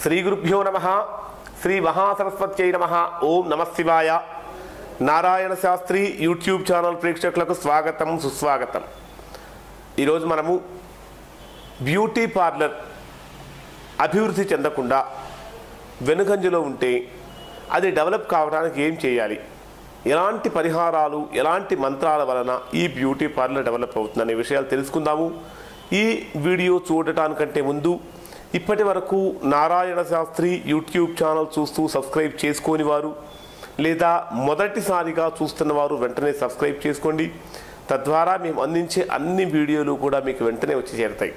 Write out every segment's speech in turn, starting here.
శ్రీ గురుభ్యో నమ శ్రీ మహాసరస్వత్యై నమ ఓం నమ శివాయ నారాయణ శాస్త్రి యూట్యూబ్ ఛానల్ ప్రేక్షకులకు స్వాగతం సుస్వాగతం ఈరోజు మనము బ్యూటీ పార్లర్ అభివృద్ధి చెందకుండా వెనుకంజలో ఉంటే అది డెవలప్ కావడానికి ఏం చేయాలి ఎలాంటి పరిహారాలు ఎలాంటి మంత్రాల వలన ఈ బ్యూటీ పార్లర్ డెవలప్ అవుతుందనే విషయాలు తెలుసుకుందాము ఈ వీడియో చూడటానికంటే ముందు ఇప్పటి వరకు నారాయణ శాస్త్రి యూట్యూబ్ ఛానల్ చూస్తూ సబ్స్క్రైబ్ చేసుకోని వారు లేదా మొదటిసారిగా చూస్తున్న వారు వెంటనే సబ్స్క్రైబ్ చేసుకోండి తద్వారా మేము అందించే అన్ని వీడియోలు కూడా మీకు వెంటనే వచ్చి చేరుతాయి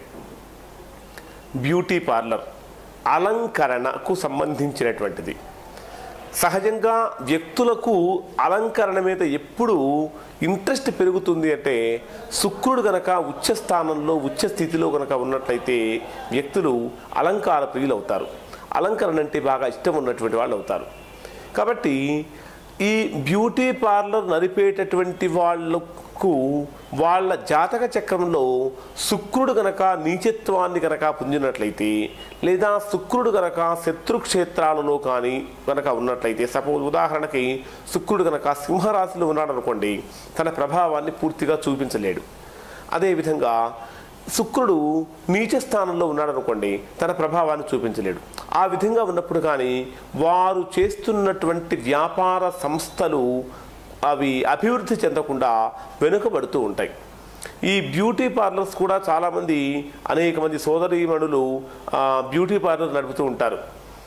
బ్యూటీ పార్లర్ అలంకరణకు సంబంధించినటువంటిది సహజంగా వ్యక్తులకు అలంకరణ మీద ఎప్పుడు ఇంట్రెస్ట్ పెరుగుతుంది అంటే శుక్రుడు గనక ఉచ్చ స్థానంలో ఉచ్చ స్థితిలో గనక ఉన్నట్లయితే వ్యక్తులు అలంకార ప్రియులు అవుతారు అలంకరణ అంటే బాగా ఇష్టం ఉన్నటువంటి వాళ్ళు అవుతారు కాబట్టి ఈ బ్యూటీ పార్లర్ నడిపేటటువంటి వాళ్ళకు వాళ్ళ జాతక చక్రంలో శుక్రుడు గనక నీచత్వాన్ని గనక పొందినట్లయితే లేదా శుక్రుడు గనక శత్రుక్షేత్రాలలో కానీ గనక ఉన్నట్లయితే సపోజ్ ఉదాహరణకి శుక్రుడు గనక సింహరాశిలో ఉన్నాడు అనుకోండి తన ప్రభావాన్ని పూర్తిగా చూపించలేడు అదేవిధంగా శుక్రుడు నీచ స్థానంలో ఉన్నాడు అనుకోండి తన ప్రభావాన్ని చూపించలేడు ఆ విధంగా ఉన్నప్పుడు కానీ వారు చేస్తున్నటువంటి వ్యాపార సంస్థలు అవి అభివృద్ధి చెందకుండా వెనుకబడుతూ ఉంటాయి ఈ బ్యూటీ పార్లర్స్ కూడా చాలామంది అనేక మంది సోదరీమణులు ఆ, బ్యూటీ పార్లర్ నడుపుతూ ఉంటారు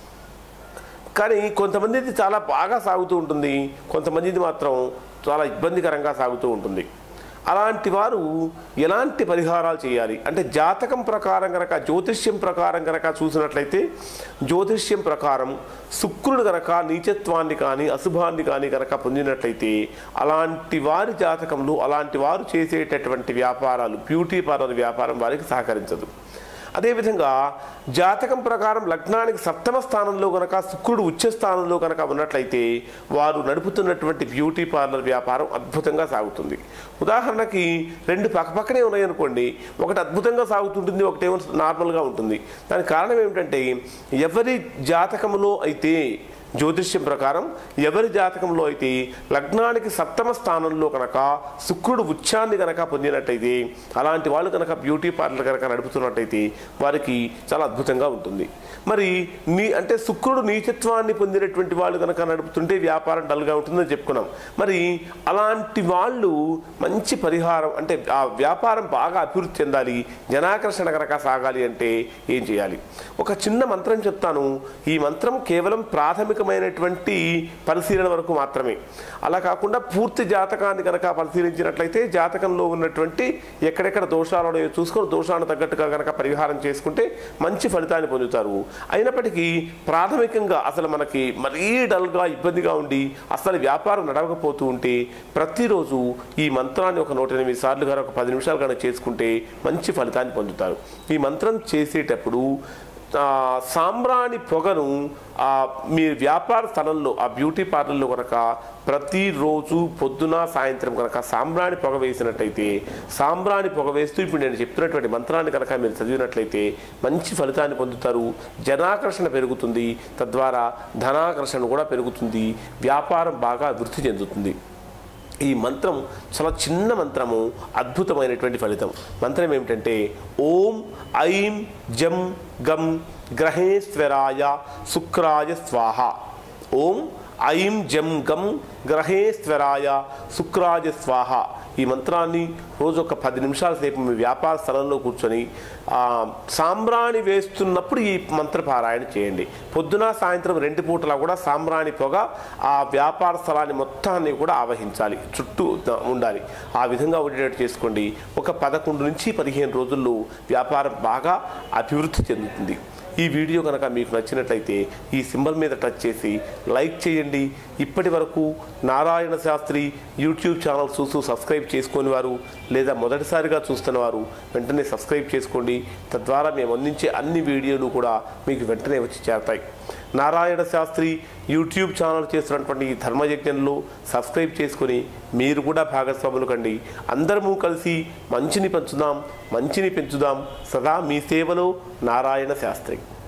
కానీ కొంతమందిది చాలా బాగా సాగుతూ ఉంటుంది కొంతమందిది మాత్రం చాలా ఇబ్బందికరంగా సాగుతూ ఉంటుంది అలాంటి వారు ఎలాంటి పరిహారాలు చేయాలి అంటే జాతకం ప్రకారం కనుక జ్యోతిష్యం ప్రకారం కనుక చూసినట్లయితే జ్యోతిష్యం ప్రకారం శుక్రుడు కనుక నీచత్వాన్ని కానీ అశుభాన్ని కానీ కనుక పొందినట్లయితే అలాంటి వారి జాతకంలో అలాంటి వారు చేసేటటువంటి వ్యాపారాలు బ్యూటీ పార్లర్ వ్యాపారం వారికి సహకరించదు అదేవిధంగా జాతకం ప్రకారం లగ్నానికి సప్తమ స్థానంలో కనుక శుక్రుడు ఉచ్చ స్థానంలో కనుక ఉన్నట్లయితే వారు నడుపుతున్నటువంటి బ్యూటీ పార్లర్ వ్యాపారం అద్భుతంగా సాగుతుంది ఉదాహరణకి రెండు పక్కపక్కనే ఉన్నాయనుకోండి ఒకటి అద్భుతంగా సాగుతుంటుంది ఒకటేమో నార్మల్గా ఉంటుంది దానికి కారణం ఏమిటంటే ఎవరి జాతకంలో అయితే జ్యోతిష్యం ప్రకారం ఎవరి జాతకంలో అయితే లగ్నానికి సప్తమ స్థానంలో కనుక శుక్రుడు ఉచ్చాన్ని కనుక పొందినట్టయితే అలాంటి వాళ్ళు కనుక బ్యూటీ పార్లర్ కనుక నడుపుతున్నట్టయితే వారికి చాలా అద్భుతంగా ఉంటుంది మరి నీ అంటే శుక్రుడు నీచత్వాన్ని పొందినటువంటి వాళ్ళు కనుక నడుపుతుంటే వ్యాపారం డల్గా ఉంటుందని చెప్పుకున్నాం మరి అలాంటి వాళ్ళు మంచి పరిహారం అంటే ఆ వ్యాపారం బాగా అభివృద్ధి చెందాలి జనాకర్షణ కనుక సాగాలి అంటే ఏం చేయాలి ఒక చిన్న మంత్రం చెప్తాను ఈ మంత్రం కేవలం ప్రాథమికమైనటువంటి పరిశీలన వరకు మాత్రమే అలా కాకుండా పూర్తి జాతకాన్ని కనుక పరిశీలించినట్లయితే జాతకంలో ఉన్నటువంటి ఎక్కడెక్కడ దోషాలు ఉన్నాయో చూసుకొని దోషాన్ని తగ్గట్టుగా కనుక పరిహారం చేసుకుంటే మంచి ఫలితాన్ని పొందుతారు అయినప్పటికీ ప్రాథమికంగా అసలు మనకి మరీ డల్గా ఇబ్బందిగా ఉండి అసలు వ్యాపారం నడవకపోతూ ఉంటే ప్రతిరోజు ఈ మంత్రాన్ని ఒక నూట ఎనిమిది సార్లు గారు ఒక పది నిమిషాలు కనుక చేసుకుంటే మంచి ఫలితాన్ని పొందుతారు ఈ మంత్రం చేసేటప్పుడు ఆ, సాంబ్రాణి పొగను ఆ, మీ వ్యాపార స్థలంలో ఆ బ్యూటీ పార్లర్లో కనుక ప్రతిరోజు పొద్దున సాయంత్రం కనుక సాంబ్రాణి పొగ వేసినట్టయితే సాంబ్రాణి పొగ వేస్తూ ఇప్పుడు నేను చెప్తున్నటువంటి మంత్రాన్ని కనుక మీరు చదివినట్లయితే మంచి ఫలితాన్ని పొందుతారు జనాకర్షణ పెరుగుతుంది తద్వారా ధనాకర్షణ కూడా పెరుగుతుంది వ్యాపారం బాగా అభివృద్ధి చెందుతుంది ఈ మంత్రం చాలా చిన్న మంత్రము అద్భుతమైనటువంటి ఫలితం మంత్రం ఏమిటంటే ఓం ఐం జం గం గ్రహేశ్వరాయ శుక్రాయ స్వాహ ఓం ఐం జం గం గ్రహేశ్వరాయ శుక్రాయ స్వాహ ఈ మంత్రాన్ని రోజు ఒక పది నిమిషాల సేపు మీ వ్యాపార స్థలంలో కూర్చొని ఆ, సాంబ్రాణి వేస్తున్నప్పుడు ఈ మంత్ర పారాయణ చేయండి పొద్దున సాయంత్రం రెండు పూటలా కూడా సాంబ్రాణి పొగ ఆ వ్యాపార స్థలాన్ని మొత్తాన్ని కూడా ఆవహించాలి చుట్టూ ఉండాలి ఆ విధంగా ఉండేటట్టు చేసుకోండి ఒక పదకొండు నుంచి పదిహేను రోజుల్లో వ్యాపారం బాగా అభివృద్ధి చెందుతుంది ఈ వీడియో కనుక మీకు నచ్చినట్లయితే ఈ సింబల్ మీద టచ్ చేసి లైక్ చేయండి ఇప్పటి వరకు నారాయణ శాస్త్రి యూట్యూబ్ ఛానల్ చూస్తూ సబ్స్క్రైబ్ చేసుకొని వారు లేదా మొదటిసారిగా చూస్తున్న వారు వెంటనే సబ్స్క్రైబ్ చేసుకోండి తద్వారా మేము అందించే అన్ని వీడియోలు కూడా మీకు వెంటనే వచ్చి చేరతాయి నారాయణ శాస్త్రి యూట్యూబ్ ఛానల్ చేస్తున్నటువంటి ఈ ధర్మయజ్ఞంలో సబ్స్క్రైబ్ చేసుకొని మీరు కూడా భాగస్వాములు కండి అందరము కలిసి మంచిని పంచుదాం మంచిని పెంచుదాం సదా మీ సేవలో నారాయణ శాస్త్రి